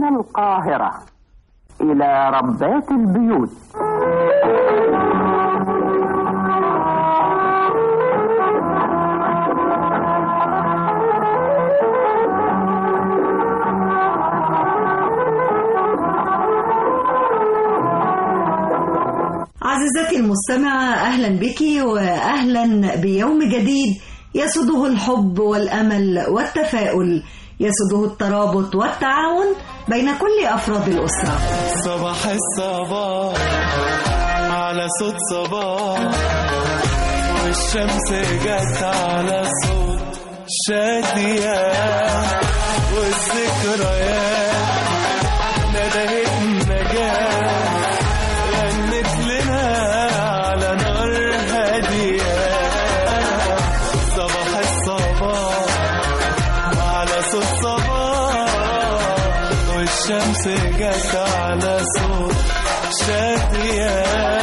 القاهرة إلى ربات البيوت عزيزتي المستمعة أهلا بك وأهلا بيوم جديد يسده الحب والأمل والتفاؤل يسده الترابط والتعاون بين كل أفراد الأسرة صباح الصباح على صوت صباح والشمس جت على صوت شادية والذكريات ندهت النجاة غنت لنا على نار هادية صباح الصباح على صوت صباح والشمس جت على صوت شادية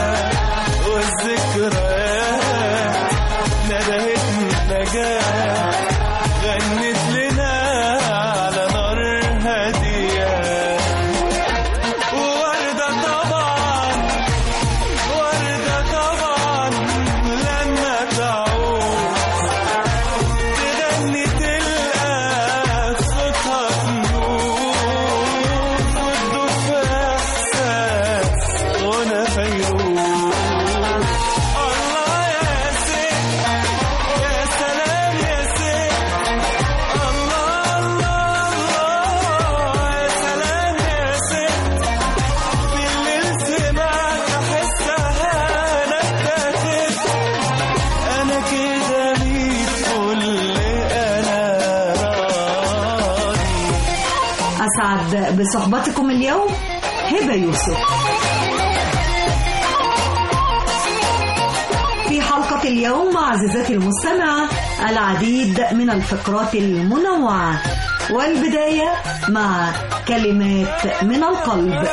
والذكريات ندهت النجاة غنت لنا على نار هادية وردة طبعا وردة طبعا لما تعود تغني تلقى صوتها تنور وتدوب في احساس غنى فيروز الله يا ست يا سلام يا ست الله الله الله يا سلام يا ست بالليل سمعت احسها انا ابتدت انا كده ميت كل انا راضي أسعد بصحبتكم اليوم هبة يوسف في حلقة اليوم عزيزتي المستمعة العديد من الفقرات المنوعة والبداية مع كلمات من القلب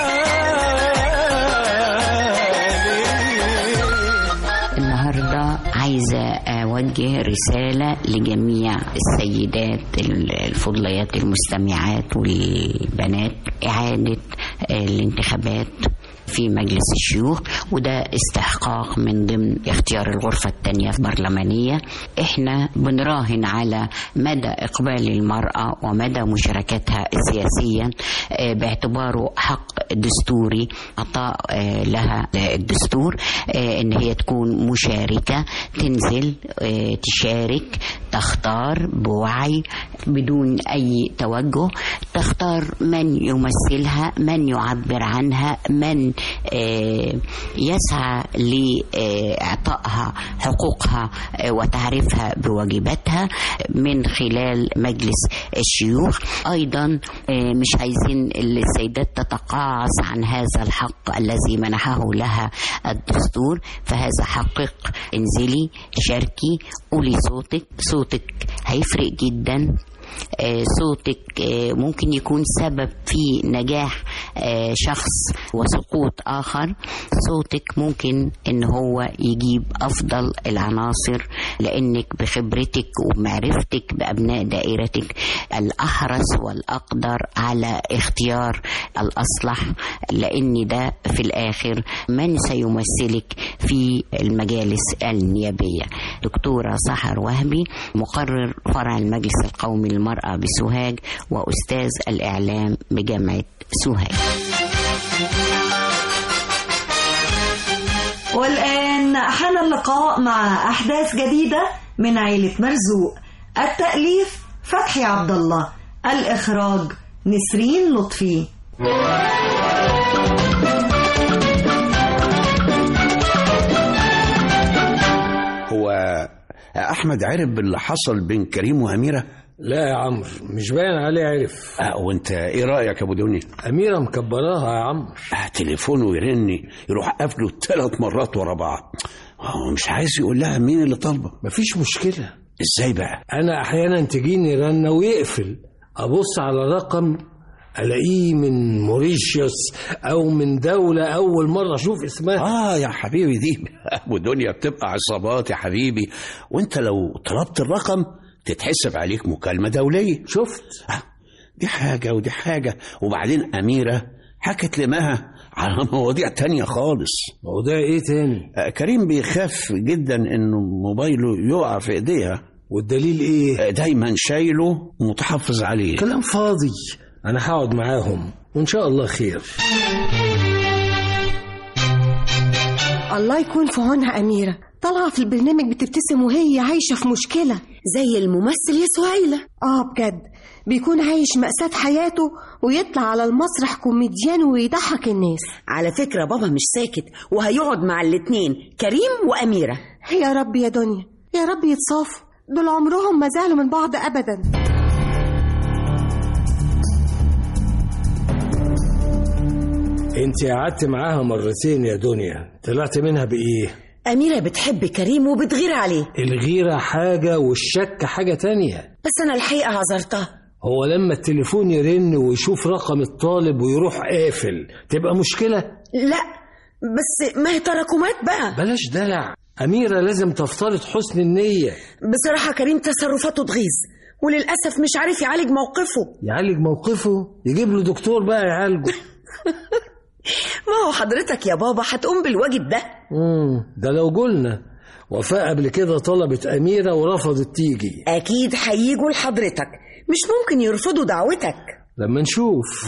النهاردة عايزة أوجه رسالة لجميع السيدات الفضليات المستمعات والبنات إعادة الانتخابات في مجلس الشيوخ وده استحقاق من ضمن اختيار الغرفة الثانية البرلمانية احنا بنراهن على مدى إقبال المرأة ومدى مشاركتها سياسيا آه، باعتباره حق دستوري عطاء آه، لها الدستور آه، ان هي تكون مشاركة تنزل آه، تشارك تختار بوعي بدون اي توجه تختار من يمثلها من يعبر عنها من آه، يسعى لاعطائها حقوقها آه، وتعريفها بواجباتها من خلال مجلس الشيوخ ايضا آه، مش عايزين السيدات تتقاعس عن هذا الحق الذي منحه لها الدستور فهذا حقك انزلي شاركي قولي صوتك صوتك هيفرق جدا آه، صوتك آه، ممكن يكون سبب في نجاح آه، شخص وسقوط آخر صوتك ممكن ان هو يجيب افضل العناصر لانك بخبرتك وبمعرفتك بابناء دائرتك الاحرص والاقدر على اختيار الاصلح لان ده في الاخر من سيمثلك في المجالس النيابيه دكتوره سحر وهبي مقرر فرع المجلس القومي للمراه بسوهاج واستاذ الاعلام بجامعه سوهاج والآن حان اللقاء مع أحداث جديدة من عيلة مرزوق التأليف فتحي عبد الله الإخراج نسرين لطفي هو احمد عرف باللي حصل بين كريم واميره لا يا عمرو مش باين عليه عرف آه وانت ايه رايك يا ابو دنيا أميرة مكبراها يا عمرو آه تليفونه يرن يروح قافله ثلاث مرات ورا بعض هو مش عايز يقول لها مين اللي طالبه مفيش مشكلة ازاي بقى أنا أحيانا تجيني رنة ويقفل أبص على رقم ألاقيه من موريشيوس أو من دولة أول مرة أشوف اسمها اه يا حبيبي دي ابو دنيا بتبقى عصابات يا حبيبي وانت لو طلبت الرقم تتحسب عليك مكالمه دوليه شفت آه دي حاجة ودي حاجة وبعدين أميرة حكت لمها على مواضيع تانية خالص موضوع ايه تاني آه، كريم بيخاف جدا انه موبايله يقع في ايديها والدليل ايه آه، دايما شايله ومتحفظ عليه كلام فاضي انا هقعد معاهم وان شاء الله خير الله يكون في عونها أميرة طالعة في البرنامج بتبتسم وهي عايشة في مشكلة زي الممثل يا سهيلة آه بجد بيكون عايش مأساة حياته ويطلع على المسرح كوميديان ويضحك الناس على فكرة بابا مش ساكت وهيقعد مع الاتنين كريم وأميرة يا رب يا دنيا يا رب يتصافوا دول عمرهم ما زعلوا من بعض أبدا انت قعدت معاها مرتين يا دنيا طلعت منها بايه أميرة بتحب كريم وبتغير عليه الغيرة حاجة والشك حاجة تانية بس أنا الحقيقة عذرتها هو لما التليفون يرن ويشوف رقم الطالب ويروح قافل تبقى مشكلة لا بس ما هي تراكمات بقى بلاش دلع أميرة لازم تفترض حسن النية بصراحة كريم تصرفاته تغيظ وللأسف مش عارف يعالج موقفه يعالج موقفه يجيب له دكتور بقى يعالجه ما هو حضرتك يا بابا هتقوم بالواجب ده مم، ده لو قلنا وفاء قبل كده طلبت أميرة ورفضت تيجي أكيد هيجوا لحضرتك مش ممكن يرفضوا دعوتك لما نشوف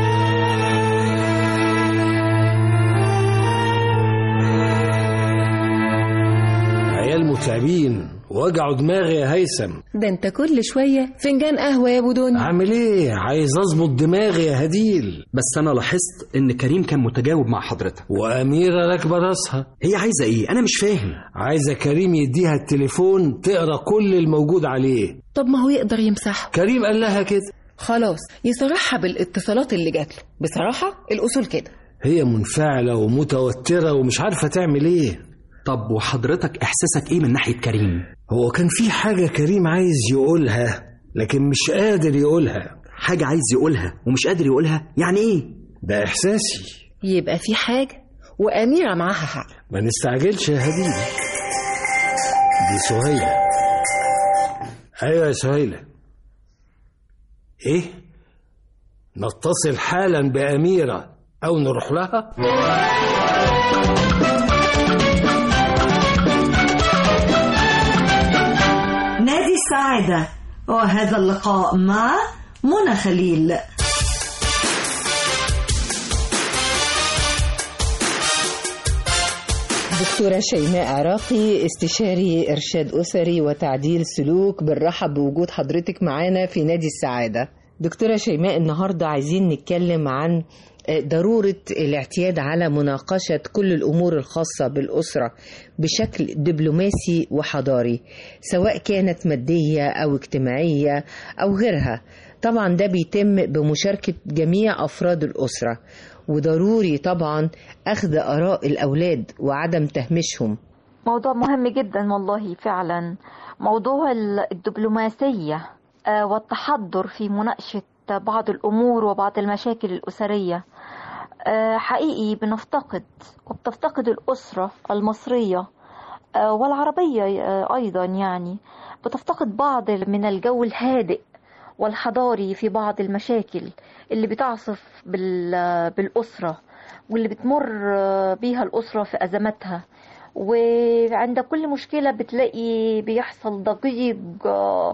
عيال متعبين وجعوا دماغي يا هيثم ده انت كل شوية فنجان قهوة يا ابو دنيا عامل ايه عايز اظبط دماغي يا هديل بس انا لاحظت ان كريم كان متجاوب مع حضرتك واميره راكبه راسها هي عايزه ايه انا مش فاهم عايزه كريم يديها التليفون تقرا كل الموجود عليه طب ما هو يقدر يمسحه كريم قال لها كده خلاص يصرحها بالاتصالات اللي جات له بصراحة الأصول كده هي منفعله ومتوتره ومش عارفه تعمل ايه طب وحضرتك احساسك ايه من ناحيه كريم هو كان في حاجه كريم عايز يقولها لكن مش قادر يقولها حاجه عايز يقولها ومش قادر يقولها يعني ايه ده احساسي يبقى في حاجة وأميرة معاها حق ما نستعجلش يا هديل دي سهيلة ايوه يا سهيلة ايه نتصل حالا بأميرة أو نروح لها نادي السعادة وهذا اللقاء مع منى خليل دكتورة شيماء عراقي استشاري إرشاد أسري وتعديل سلوك بنرحب بوجود حضرتك معانا في نادي السعادة دكتورة شيماء النهاردة عايزين نتكلم عن ضرورة الاعتياد على مناقشة كل الأمور الخاصة بالأسرة بشكل دبلوماسي وحضاري سواء كانت مادية أو اجتماعية أو غيرها طبعا ده بيتم بمشاركة جميع أفراد الأسرة وضروري طبعا أخذ آراء الأولاد وعدم تهميشهم موضوع مهم جدا والله فعلا موضوع الدبلوماسية آه، والتحضر في مناقشة بعض الأمور وبعض المشاكل الأسرية آه، حقيقي بنفتقد وبتفتقد الأسرة المصرية آه، والعربية آه، أيضا يعني بتفتقد بعض من الجو الهادئ والحضاري في بعض المشاكل اللي بتعصف بال- بالأسرة واللي بتمر بيها الأسرة في أزماتها وعند كل مشكلة بتلاقي بيحصل ضجيج آه،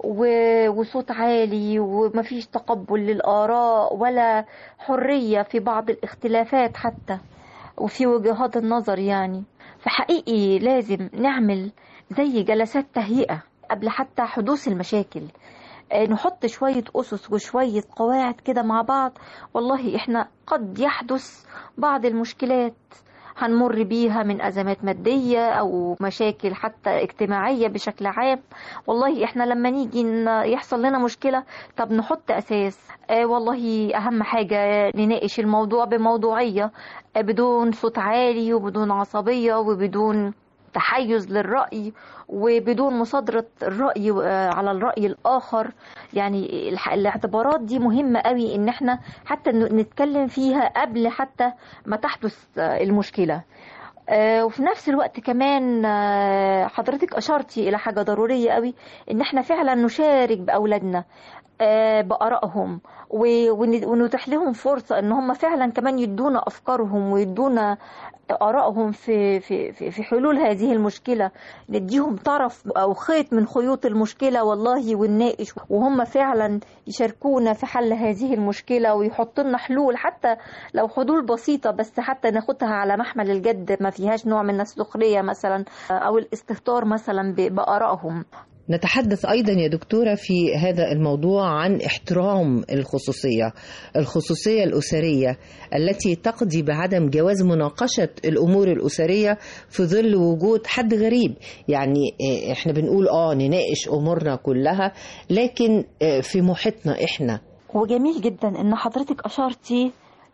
و- وصوت عالي ومفيش تقبل للآراء ولا حرية في بعض الاختلافات حتى وفي وجهات النظر يعني فحقيقي لازم نعمل زي جلسات تهيئة قبل حتى حدوث المشاكل آه، نحط شوية أسس وشوية قواعد كده مع بعض والله إحنا قد يحدث بعض المشكلات هنمر بيها من أزمات مادية أو مشاكل حتى اجتماعية بشكل عام والله إحنا لما نيجي ن- يحصل لنا مشكلة طب نحط أساس آه والله أهم حاجة نناقش الموضوع بموضوعية آه بدون صوت عالي وبدون عصبية وبدون تحيز للرأي وبدون مصادرة الرأي آه، على الرأي الآخر يعني الح- الاعتبارات دي مهمة قوي إن احنا حتى ن- نتكلم فيها قبل حتى ما تحدث آه، المشكلة آه، وفي نفس الوقت كمان آه، حضرتك أشرتي إلى حاجة ضرورية قوي إن احنا فعلا نشارك بأولادنا آه، بآرائهم و- ون- ونتيح لهم فرصة ان هم فعلا كمان يدونا افكارهم ويدونا آرائهم في في في في حلول هذه المشكلة نديهم طرف أو خيط من خيوط المشكلة والله ونناقش وهم فعلا يشاركونا في حل هذه المشكلة ويحطوا لنا حلول حتى لو حلول بسيطة بس حتى ناخدها على محمل الجد ما فيهاش نوع من السخرية مثلا أو الاستهتار مثلا ب- بآرائهم نتحدث أيضا يا دكتورة في هذا الموضوع عن احترام الخصوصية الخصوصية الأسرية التي تقضي بعدم جواز مناقشة الأمور الأسرية في ظل وجود حد غريب يعني آه، احنا بنقول اه نناقش أمورنا كلها لكن آه، في محيطنا احنا وجميل جدا ان حضرتك اشرتي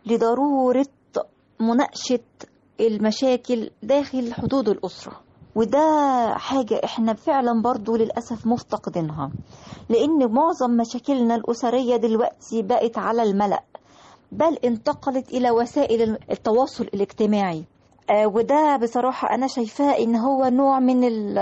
لضرورة مناقشة المشاكل داخل حدود الأسرة وده حاجة احنا فعلا برضو للأسف مفتقدينها لأن معظم مشاكلنا الأسرية دلوقتي بقت على الملأ بل انتقلت إلى وسائل التواصل الاجتماعي آه، وده بصراحة أنا شايفاه إن هو نوع من ال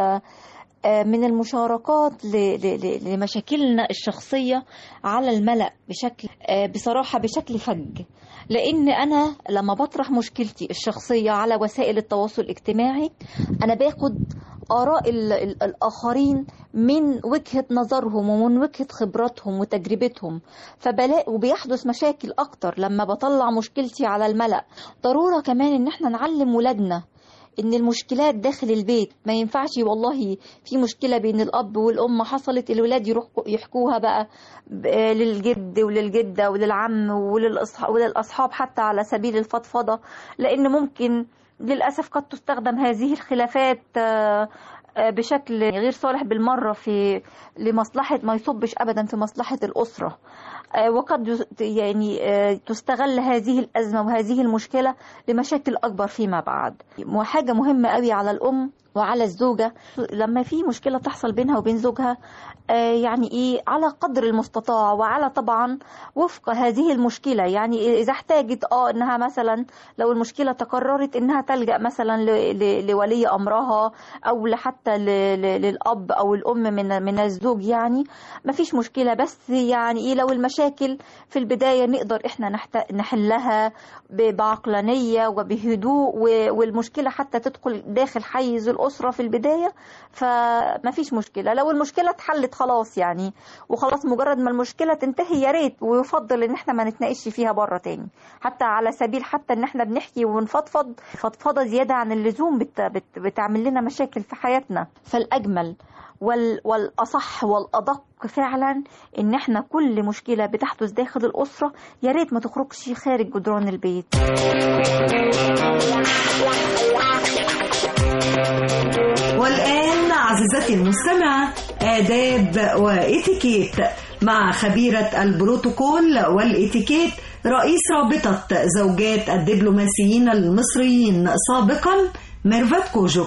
آه، من المشاركات ل- ل- ل- لمشاكلنا الشخصية على الملأ بشكل آه، بصراحة بشكل فج لأن أنا لما بطرح مشكلتي الشخصية على وسائل التواصل الاجتماعي أنا باخد آراء ال- ال- الآخرين من وجهة نظرهم ومن وجهة خبراتهم وتجربتهم فبلاقي وبيحدث مشاكل أكتر لما بطلع مشكلتي على الملأ ضرورة كمان إن احنا نعلم ولادنا ان المشكلات داخل البيت ما ينفعش والله في مشكله بين الاب والام حصلت الولاد يروحوا يحكوها بقى ب- للجد وللجده وللعم وللأصح- وللاصحاب حتى على سبيل الفضفضه لان ممكن للاسف قد تستخدم هذه الخلافات آه، آه، بشكل غير صالح بالمره في لمصلحه ما يصبش ابدا في مصلحه الاسره آه، وقد يس- يعني آه، تستغل هذه الأزمة وهذه المشكلة لمشاكل أكبر فيما بعد وحاجة مهمة قوي على الأم وعلى الزوجة لما في مشكلة تحصل بينها وبين زوجها آه، يعني إيه على قدر المستطاع وعلى طبعا وفق هذه المشكلة يعني إذا احتاجت اه إنها مثلا لو المشكلة تكررت إنها تلجأ مثلا ل- ل- لولي أمرها أو حتى للأب أو الأم من من الزوج يعني ما فيش مشكلة بس يعني إيه لو المشاكل في البداية نقدر إحنا نحت... نحلها ب- بعقلانية وبهدوء و... والمشكلة حتى تدخل داخل حيز الأسرة في البداية فما فيش مشكلة لو المشكلة اتحلت خلاص يعني وخلاص مجرد ما المشكلة تنتهي يا ريت ويفضل إن إحنا ما نتناقش فيها بره تاني حتى على سبيل حتى إن إحنا بنحكي ونفضفض فضفضة زيادة عن اللزوم بت... بت... بتعمل لنا مشاكل في حياتنا فالأجمل وال... والأصح والأدق فعلا إن إحنا كل مشكلة بتحدث داخل الأسرة يا ريت ما تخرجش خارج جدران البيت والآن عزيزتي المستمعة آداب وإتيكيت مع خبيرة البروتوكول والإتيكيت رئيس رابطة زوجات الدبلوماسيين المصريين سابقا ميرفت كوجوك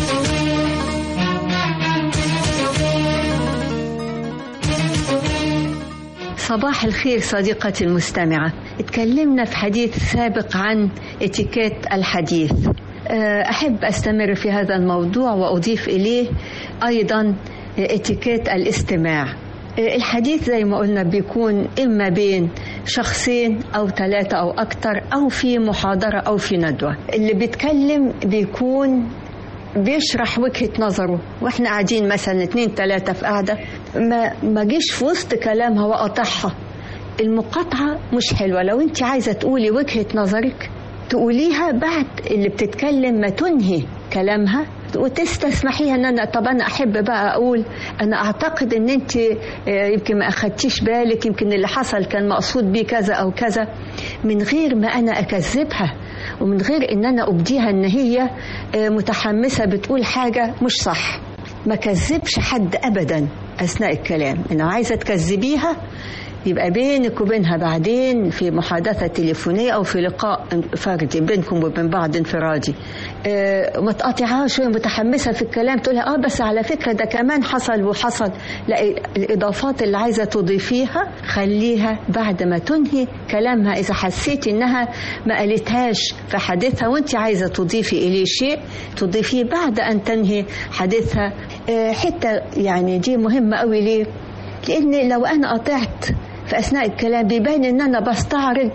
صباح الخير صديقتي المستمعة اتكلمنا في حديث سابق عن اتيكيت الحديث أه، أحب أستمر في هذا الموضوع وأضيف إليه أيضا اتيكيت الاستماع أه، الحديث زي ما قلنا بيكون إما بين شخصين أو ثلاثة أو أكتر أو في محاضرة أو في ندوة اللي بيتكلم بيكون بيشرح وجهة نظره واحنا قاعدين مثلا اتنين تلاتة في قاعدة ما ما جيش في وسط كلامها وقطعها المقاطعة مش حلوة لو انت عايزة تقولي وجهة نظرك تقوليها بعد اللي بتتكلم ما تنهي كلامها وتستسمحيها ان انا طب انا احب بقى اقول انا اعتقد ان انت آه، يمكن ما اخدتيش بالك يمكن اللي حصل كان مقصود بيه كذا او كذا من غير ما انا اكذبها ومن غير ان انا ابديها ان هي آه، متحمسه بتقول حاجه مش صح ما كذبش حد ابدا اثناء الكلام انه عايزه تكذبيها يبقى بينك وبينها بعدين في محادثة تليفونية أو في لقاء فردي بينكم وبين بعض انفرادي اه ما تقاطعهاش وهي متحمسة في الكلام تقولها اه بس على فكرة ده كمان حصل وحصل لا الإضافات اللي عايزة تضيفيها خليها بعد ما تنهي كلامها إذا حسيتي إنها ما قالتهاش في حديثها وأنت عايزة تضيفي إليه شيء تضيفيه بعد أن تنهي حديثها اه حتة يعني دي مهمة قوي ليه لان لو انا قطعت في اثناء الكلام بيبان ان انا بستعرض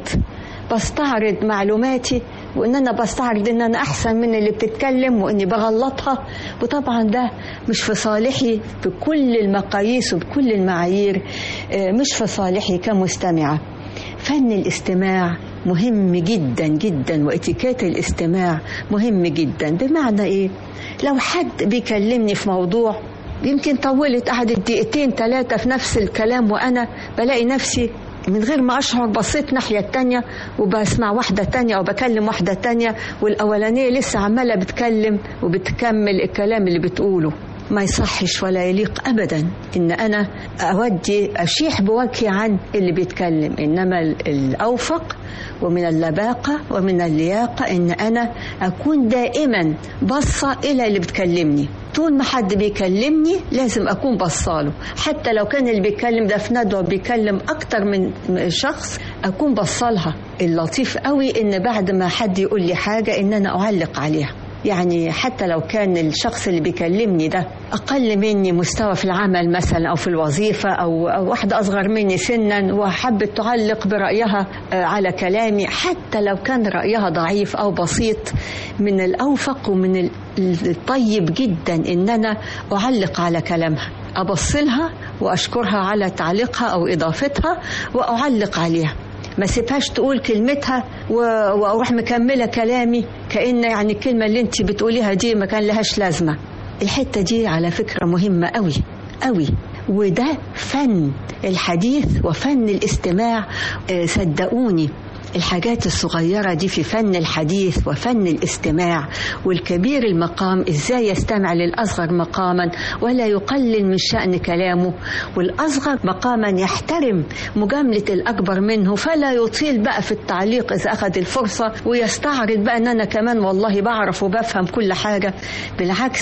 بستعرض معلوماتي وان انا بستعرض ان انا احسن من اللي بتتكلم واني بغلطها وطبعا ده مش في صالحي بكل المقاييس وبكل المعايير آه، مش في صالحي كمستمعه فن الاستماع مهم جدا جدا واتيكيت الاستماع مهم جدا بمعنى ايه لو حد بيكلمني في موضوع يمكن طولت قعدت دقيقتين ثلاثة في نفس الكلام وأنا بلاقي نفسي من غير ما أشعر بصيت ناحية التانية وبسمع واحدة تانية وبكلم واحدة تانية والأولانية لسه عمالة بتكلم وبتكمل الكلام اللي بتقوله ما يصحش ولا يليق أبدا إن أنا أودي أشيح بوجهي عن اللي بيتكلم إنما ال- الأوفق ومن اللباقة ومن اللياقة إن أنا أكون دائما بصة إلى اللي بتكلمني طول ما حد بيكلمني لازم أكون بصاله حتى لو كان اللي بيتكلم ده في ندوة بيكلم أكتر من شخص أكون بصالها اللطيف قوي إن بعد ما حد يقول لي حاجة إن أنا أعلق عليها يعني حتى لو كان الشخص اللي بيكلمني ده أقل مني مستوى في العمل مثلا أو في الوظيفة أو, أو واحدة أصغر مني سنا وحبت تعلق برأيها آه، على كلامي حتى لو كان رأيها ضعيف أو بسيط من الأوفق ومن ال- الطيب جدا إن أنا أعلق على كلامها أبصلها وأشكرها على تعليقها أو إضافتها وأعلق عليها ما سيبهاش تقول كلمتها و... واروح مكمله كلامي كان يعني الكلمه اللي انت بتقوليها دي ما كان لهاش لازمه الحته دي على فكره مهمه قوي قوي وده فن الحديث وفن الاستماع آه، صدقوني الحاجات الصغيرة دي في فن الحديث وفن الاستماع والكبير المقام ازاي يستمع للأصغر مقاما ولا يقلل من شأن كلامه والأصغر مقاما يحترم مجاملة الأكبر منه فلا يطيل بقى في التعليق إذا أخذ الفرصة ويستعرض بقى أن أنا كمان والله بعرف وبفهم كل حاجة بالعكس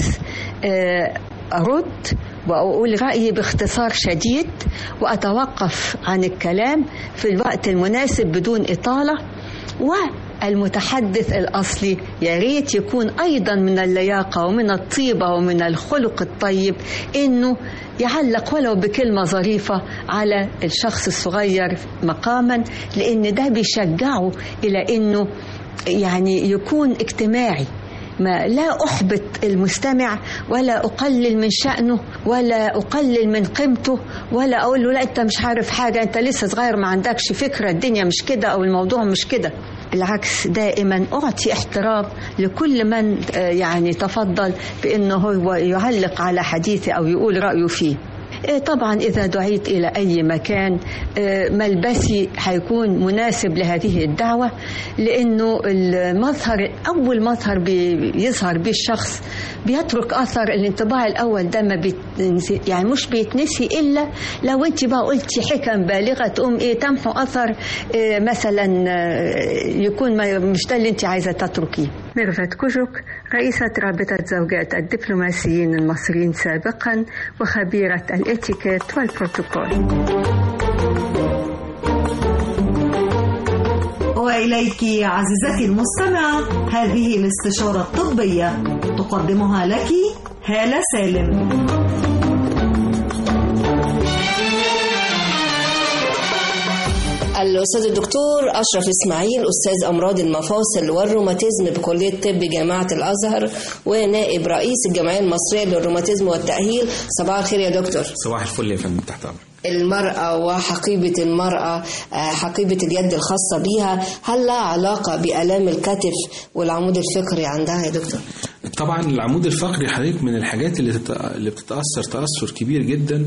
آه، أرد وأقول رأيي باختصار شديد وأتوقف عن الكلام في الوقت المناسب بدون إطالة والمتحدث الأصلي يا ريت يكون أيضا من اللياقة ومن الطيبة ومن الخلق الطيب إنه يعلق ولو بكلمة ظريفة على الشخص الصغير مقاما لأن ده بيشجعه إلى إنه يعني يكون اجتماعي ما لا أحبط المستمع ولا أقلل من شأنه ولا أقلل من قيمته ولا أقول له لا أنت مش عارف حاجة أنت لسه صغير ما عندكش فكرة الدنيا مش كده أو الموضوع مش كده بالعكس دائما أعطي احترام لكل من آه، يعني تفضل بأنه هو يعلق على حديثي أو يقول رأيه فيه إيه طبعا إذا دعيت إلى أي مكان إيه ملبسي هيكون مناسب لهذه الدعوة لأنه المظهر أول مظهر بيظهر به الشخص بيترك أثر الانطباع الأول ده ما بيتنسي يعني مش بيتنسي إلا لو أنت بقى قلتي حكم بالغة تقوم إيه تمحو أثر إيه مثلا آه، يكون ما مش ده اللي أنت عايزة تتركيه ميرفت كوجوك رئيسة رابطة زوجات الدبلوماسيين المصريين سابقا وخبيرة الاتيكيت والبروتوكول وإليك عزيزتي المستمعة هذه الاستشارة الطبية تقدمها لك هالة سالم الأستاذ الدكتور أشرف إسماعيل أستاذ أمراض المفاصل والروماتيزم بكلية طب جامعة الأزهر ونائب رئيس الجمعية المصرية للروماتيزم والتأهيل صباح الخير يا دكتور صباح الفل يا فندم تحت أمرك المرأة وحقيبة المرأة آه، حقيبة اليد الخاصة بيها هل لها علاقة بآلام الكتف والعمود الفقري عندها يا دكتور؟ طبعا العمود الفقري حضرتك من الحاجات اللي تت- اللي بتتاثر تاثر كبير جدا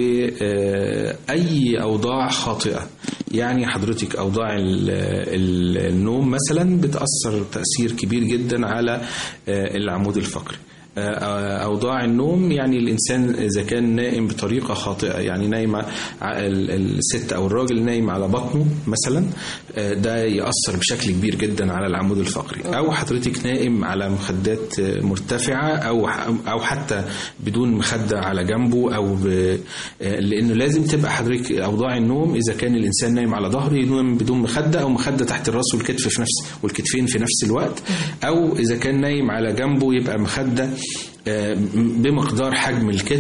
باي اوضاع خاطئه يعني حضرتك اوضاع ال- ال- النوم مثلا بتاثر تاثير كبير جدا على آه، العمود الفقري آه، اوضاع النوم يعني الانسان اذا كان نائم بطريقه خاطئه يعني نايم ع- ال- الست او الراجل نايم على بطنه مثلا آه، ده ياثر بشكل كبير جدا على العمود الفقري او حضرتك نائم على مخدات آه، مرتفعه او ح- او حتى بدون مخده على جنبه او ب... آه، لانه لازم تبقى حضرتك اوضاع النوم اذا كان الانسان نايم على ظهره ينام بدون مخده او مخده تحت الراس والكتف في نفس والكتفين في نفس الوقت او اذا كان نايم على جنبه يبقى مخده آه، بمقدار حجم الكتف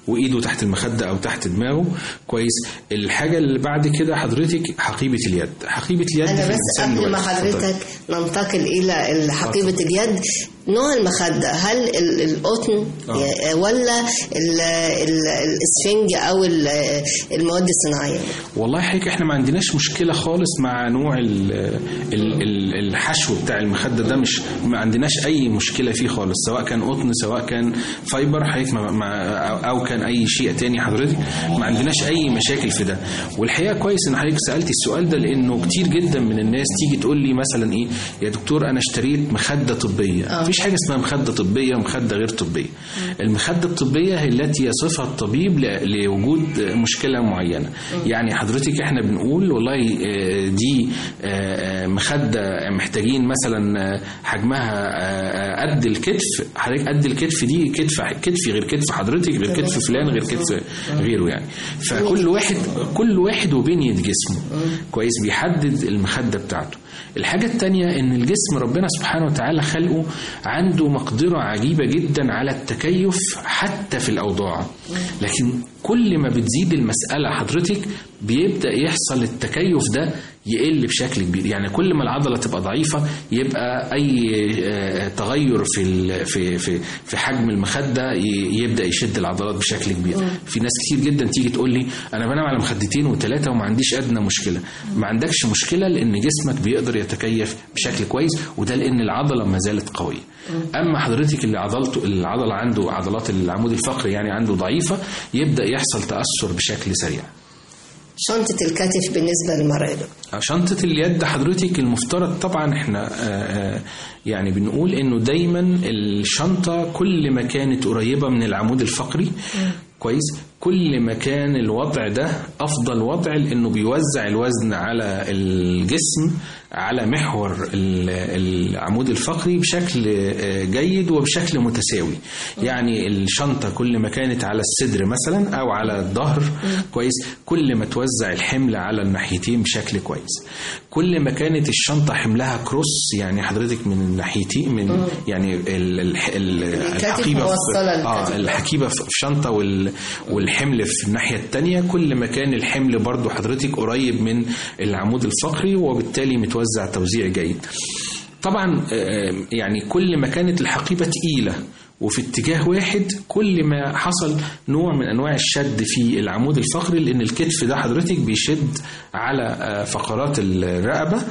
وايده تحت المخده او تحت دماغه كويس الحاجه اللي بعد كده حضرتك حقيبه اليد حقيبه اليد أنا في بس الإنسان قبل ما الواقف. اتفضلي. حضرتك ننتقل إلى حقيبة اليد نوع المخدة هل ال- القطن آه. ي- ولا ال- ال- الإسفنج أو ال- المواد الصناعية والله حقيقة احنا ما عندناش مشكلة خالص مع نوع ال ال ال الحشو بتاع المخدة ده مش ما عندناش أي مشكلة فيه خالص سواء كان قطن سواء كان فايبر حضرتك ما ما أو- أو كان أي شيء تاني حضرتك ما عندناش أي مشاكل في ده والحقيقة كويس إن حضرتك سألتي السؤال ده لأنه كتير جدا من الناس تيجي تقول لي مثلا إيه يا دكتور أنا اشتريت مخدة طبية آه. مفيش حاجة اسمها مخدة طبية ومخدة غير طبية المخدة الطبية هي التي يصفها الطبيب ل- لوجود مشكلة معينة يعني حضرتك احنا بنقول والله آه، دي آه، آه، مخدة محتاجين مثلا آه، حجمها آه، قد الكتف حضرتك قد الكتف دي كتف كتفي غير كتف حضرتك غير كتف فلان غير كتف غيره يعني فكل واحد كل واحد وبنية جسمه كويس بيحدد المخدة بتاعته الحاجة التانية ان الجسم ربنا سبحانه وتعالى خلقه عنده مقدرة عجيبة جدا على التكيف حتى في الأوضاع لكن كل ما بتزيد المسألة حضرتك بيبدأ يحصل التكيف ده يقل بشكل كبير يعني كل ما العضلة تبقى ضعيفة يبقى أي آه، تغير في ال- في في في حجم المخدة ي- يبدأ يشد العضلات بشكل كبير في ناس كتير جدا تيجي تقول لي أنا بنام على مخدتين وثلاثة وما عنديش أدنى مشكلة ما عندكش مشكلة لأن جسمك بيقدر يتكيف بشكل كويس وده لأن العضلة ما زالت قوية أما حضرتك اللي عضلته العضلة عنده عضلات العمود الفقري يعني عنده ضعيفة يبدأ يحصل تأثر بشكل سريع شنطة الكتف بالنسبة للمرأة شنطة اليد حضرتك المفترض طبعا احنا آه، آه، يعني بنقول انه دايما الشنطة كل ما كانت قريبة من العمود الفقري كويس كل ما كان الوضع ده افضل وضع لانه بيوزع الوزن على الجسم على محور ال- العمود الفقري بشكل آه، جيد وبشكل متساوي يعني الشنطة كل ما كانت على الصدر مثلا او على الظهر كويس كل ما توزع الحمل على الناحيتين بشكل كويس كل ما كانت الشنطة حملها كروس يعني حضرتك من الناحيتين من مم. يعني ال ال ال الكتف الحقيبة موصلة في اه للكتف. الحقيبة في في شنطة وال والحمل في الناحية التانية كل ما كان الحمل برضو حضرتك قريب من العمود الفقري وبالتالي متوزع توزيع جيد طبعا آه، يعني كل ما كانت الحقيبة تقيلة وفي اتجاه واحد كل ما حصل نوع من انواع الشد في العمود الفقري لان الكتف ده حضرتك بيشد على آه، فقرات الرقبه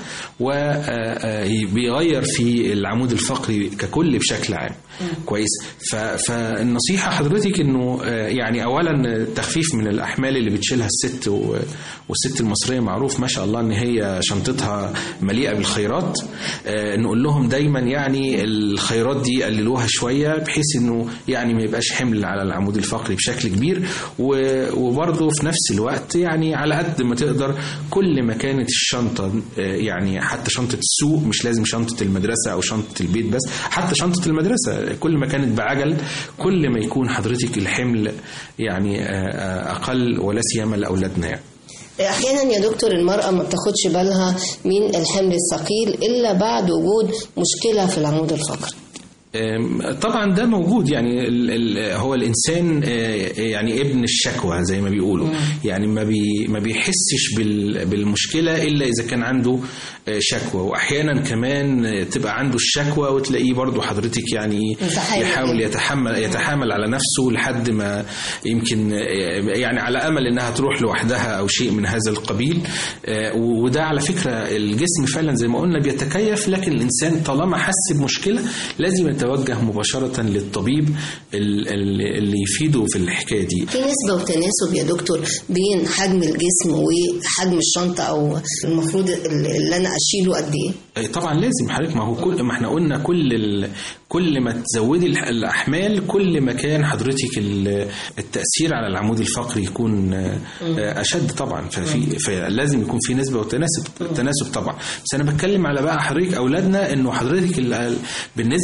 وبيغير في العمود الفقري ككل بشكل عام كويس ف- فالنصيحه حضرتك انه آه، يعني اولا تخفيف من الاحمال اللي بتشيلها الست و- والست المصريه معروف ما شاء الله ان هي شنطتها مليئه بالخيرات آه، نقول لهم دايما يعني الخيرات دي قللوها شويه بحيث انه يعني ما يبقاش حمل على العمود الفقري بشكل كبير و- وبرضه في نفس الوقت يعني على قد ما تقدر كل ما كانت الشنطه آه، يعني حتى شنطه السوق مش لازم شنطه المدرسه او شنطه البيت بس حتى شنطه المدرسه كل ما كانت بعجل كل ما يكون حضرتك الحمل يعني آه، آه، اقل ولا سيما لاولادنا يعني احيانا يا دكتور المراه ما بتاخدش بالها من الحمل الثقيل الا بعد وجود مشكله في العمود الفقري أم، طبعا ده موجود يعني ال ال هو الانسان آه، يعني ابن الشكوى زي ما بيقولوا يعني ما بي ما بيحسش بال بالمشكله الا اذا كان عنده آه، شكوى واحيانا كمان آه، تبقى عنده الشكوى وتلاقيه برضو حضرتك يعني متحامل. يحاول يتحمل يتحامل على نفسه لحد ما يمكن آه، يعني على امل انها تروح لوحدها او شيء من هذا القبيل آه، وده على فكره الجسم فعلا زي ما قلنا بيتكيف لكن الانسان طالما حس بمشكله لازم يتوجه مباشره للطبيب ال- ال- اللي يفيده في الحكايه دي في نسبة وتناسب يا دكتور بين حجم الجسم وحجم الشنطة أو المفروض اللي أنا أشيله قد إيه؟ أي طبعا لازم حضرتك ما هو كل ما احنا قلنا كل ال... كل ما تزودي الح- الاحمال كل ما كان حضرتك ال- التاثير على العمود الفقري يكون آه، آه، اشد طبعا ففي فلازم يكون في نسبه وتناسب تناسب طبعا بس انا بتكلم على بقى حضرتك اولادنا انه حضرتك ال- بالنسبه للاحمال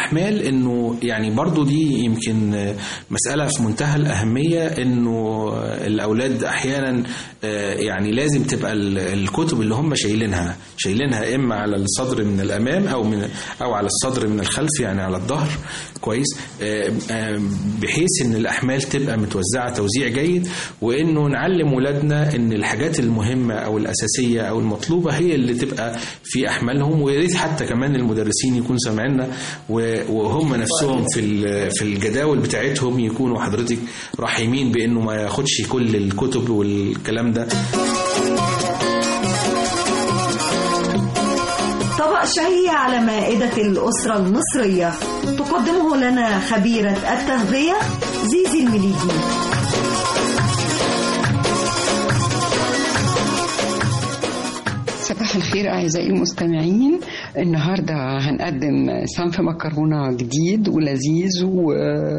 الاحمال انه يعني برضو دي يمكن آه، مساله في منتهى الاهميه انه آه، الاولاد احيانا آه، يعني لازم تبقى ال- الكتب اللي هم شايلينها شايلينها اما على الصدر من الامام او من او على الصدر من الخلف يعني على الظهر كويس آه، آه، بحيث ان الاحمال تبقى متوزعه توزيع جيد وانه نعلم ولادنا ان الحاجات المهمه او الاساسيه او المطلوبه هي اللي تبقى في احمالهم ويا ريت حتى كمان المدرسين يكونوا سامعيننا و- وهم نفسهم في ال- في الجداول بتاعتهم يكونوا حضرتك رحيمين بانه ما ياخدش كل الكتب والكلام ده طبق شهي على مائدة الأسرة المصرية تقدمه لنا خبيرة التغذية زيزي المليجي صباح الخير أعزائي المستمعين النهاردة هنقدم صنف مكرونة جديد ولذيذ و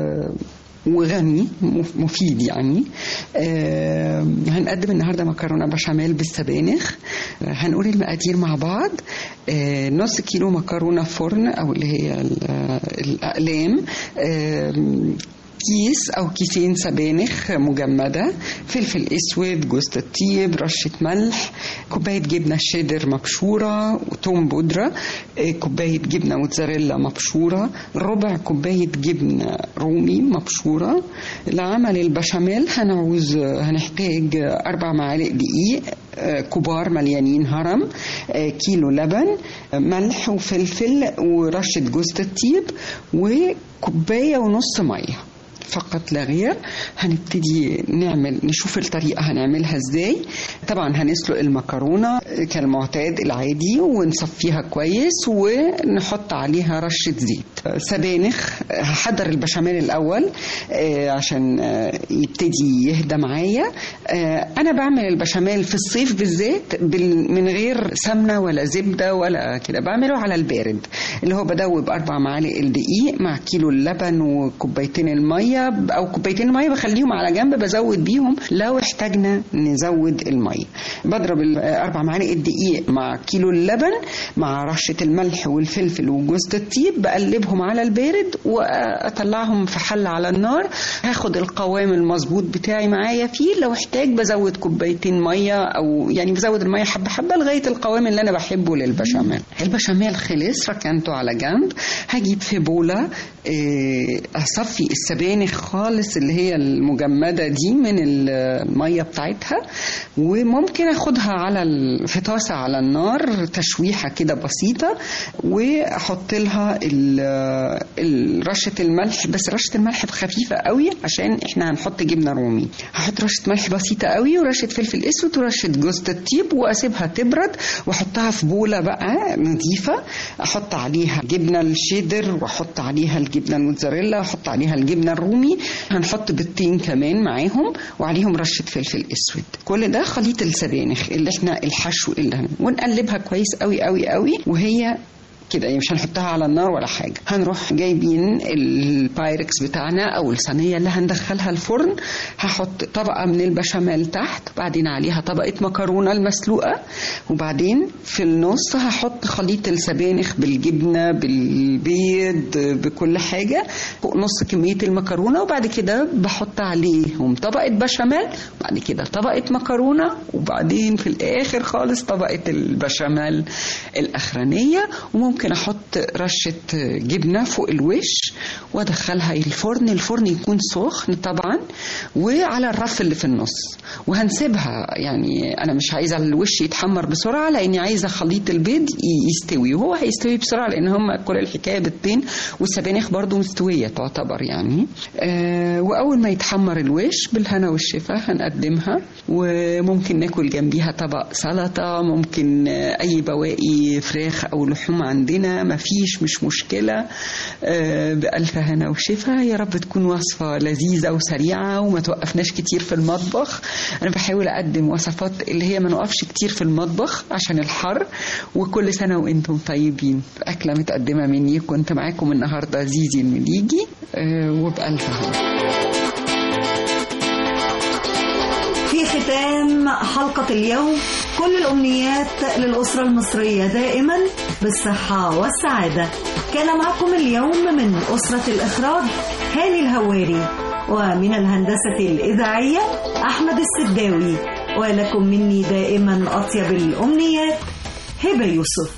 وغني مف- مفيد يعني آه، هنقدم النهارده مكرونه بشاميل بالسبانخ آه، هنقول المقادير مع بعض آه، نص كيلو مكرونه فرن او اللي هي ال- آه، الاقلام آم، كيس او كيسين سبانخ مجمده فلفل اسود جوز الطيب رشه ملح كوبايه جبنه شيدر مبشوره وتوم بودره آه، كوبايه جبنه موتزاريلا مبشوره ربع كوبايه جبنه رومي مبشوره لعمل البشاميل هنعوز هنحتاج اربع معالق دقيق آه، كبار مليانين هرم آه، كيلو لبن آه، ملح وفلفل ورشه جوز الطيب وكوبايه ونص ميه فقط لا غير هنبتدي نعمل نشوف الطريقة هنعملها ازاي طبعا هنسلق المكرونة كالمعتاد العادي ونصفيها كويس ونحط عليها رشة زيت سبانخ هحضر البشاميل الأول آه، عشان آه، يبتدي يهدى معايا آه، أنا بعمل البشاميل في الصيف بالذات بال- من غير سمنة ولا زبدة ولا كده بعمله على البارد اللي هو بدوب أربع معالق الدقيق مع كيلو اللبن وكوبايتين المية أو كوبايتين المية بخليهم على جنب بزود بيهم لو احتاجنا نزود المية بضرب الأربع معالق الدقيق مع كيلو اللبن مع رشة الملح والفلفل وجوز الطيب بقلبهم على البارد وأطلعهم في حل على النار هاخد القوام المظبوط بتاعي معايا فيه لو احتاج بزود كوبايتين مية أو يعني بزود المية حبة حبة لغاية القوام اللي أنا بحبه للبشاميل البشاميل خلص ركنته على جنب هجيب في بولة آه، أصفي السبانخ خالص اللي هي المجمدة دي من المية بتاعتها وممكن أخدها على ال- في طاسة على النار تشويحة كده بسيطة وأحط لها ال- ال- رشة الملح بس رشة الملح خفيفة قوي عشان احنا هنحط جبنة رومي هحط رشة ملح بسيطة قوي ورشة فلفل اسود ورشة جوز الطيب واسيبها تبرد واحطها في بولة بقى نظيفة احط عليها جبنة الشيدر واحط عليها الجبنة الموتزاريلا واحط عليها الجبنة الرومي هنحط بيضتين كمان معاهم وعليهم رشة فلفل اسود كل ده خليط السبانخ اللي احنا الحشو اللي هن... ونقلبها كويس قوي قوي قوي وهي كده يعني مش هنحطها على النار ولا حاجة هنروح جايبين البايركس بتاعنا أو الصينية اللي هندخلها الفرن هحط طبقة من البشاميل تحت بعدين عليها طبقة مكرونة المسلوقة وبعدين في النص هحط خليط السبانخ بالجبنة بالبيض بكل حاجة فوق نص كمية المكرونة وبعد كده بحط عليهم طبقة بشاميل بعد كده طبقة مكرونة وبعدين في الآخر خالص طبقة البشاميل الأخرانية وممكن أحط رشة جبنة فوق الوش وأدخلها الفرن الفرن يكون سخن طبعا وعلى الرف اللي في النص وهنسيبها يعني أنا مش عايزة الوش يتحمر بسرعة لأني عايزة خليط البيض ي- يستوي وهو هيستوي بسرعة لأن هم كل الحكاية بيضتين والسبانخ برضو مستوية تعتبر يعني آه وأول ما يتحمر الوش بالهنا والشفا هنقدمها وممكن ناكل جنبيها طبق سلطة ممكن آه، أي بواقي فراخ أو لحوم عندنا مفيش مش مشكلة آه، بألف هنا وشفا يا رب تكون وصفة لذيذة وسريعة وما توقفناش كتير في المطبخ أنا بحاول أقدم وصفات اللي هي ما نوقفش كتير في المطبخ عشان الحر وكل سنة وأنتم طيبين أكلة متقدمة مني كنت معاكم النهاردة زيزي المليجي آه، وبألف هنا في ختام ختام حلقة اليوم كل الأمنيات للأسرة المصرية دائما بالصحة والسعادة كان معكم اليوم من أسرة الإخراج هاني الهواري ومن الهندسة الإذاعية أحمد السداوي ولكم مني دائما أطيب الأمنيات هبة يوسف